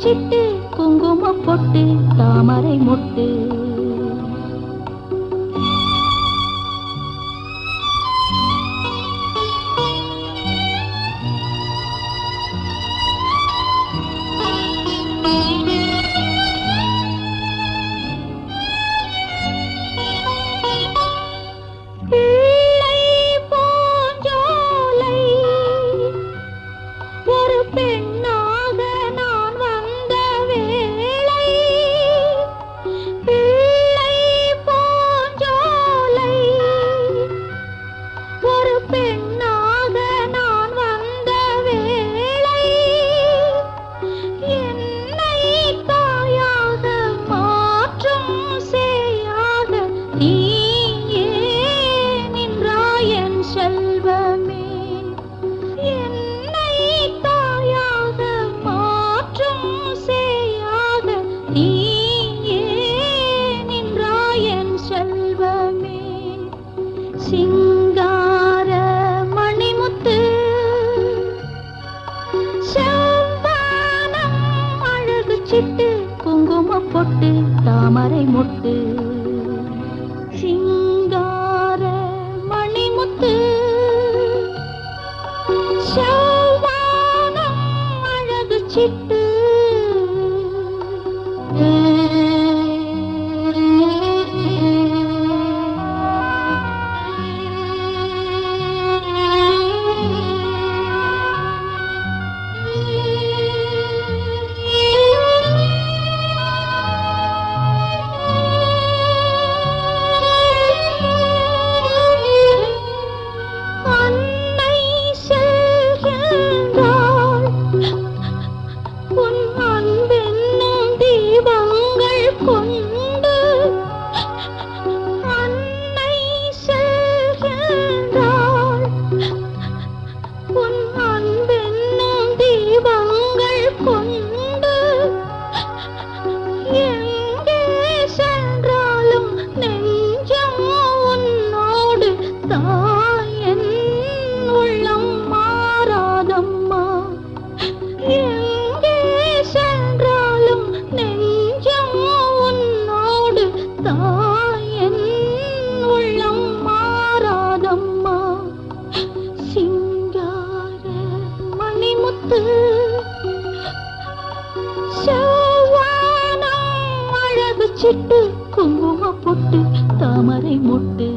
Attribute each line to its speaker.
Speaker 1: சிட்டு குங்கும பொட்டு தாமரை மொட்டு பிள்ளை பூஞ்சோலை ஒரு பெண்ணாக நான் வந்த வேளை பிள்ளை பூஞ்சோலை ஒரு பெண்ணாக நான் வந்த வேளை என்னை தாயாக மாற்றும் சேயாக நீ ஏன் நின்றாய் என் செல்வமே என்னை தாயாக மாற்றும் சேயாக நீ ஏன் நின்றாய் என் செல்வமே சிங்கார மணிமுத்து செவ்வானம் அழகு சிட்டு குங்கும பொட்டு தாமரை மொட்டு சிங்கார மணிமுத்து செவ்வானம் அழகு சிட்டு அன்னை செல்கின்றாள் உன் அன்பென்னும் தீபங்கள் கொண்டு அன்னை செல்கின்றாள் உன் அன்பென்னும் தீபங்கள் கொண்டு எங்கே சென்றாலும் நெஞ்சம் உன்னோடு தாயன் உள்ளம் மாறாதம்மா எங்கே சென்றாலும் நெஞ்சம் உன்னோடு தாயன் உள்ளம் மாறாதம்மா சிங்கார மணிமுத்து செவ்வானம் அழகு சிட்டு குங்கும பொட்டு தாமரை மொட்டு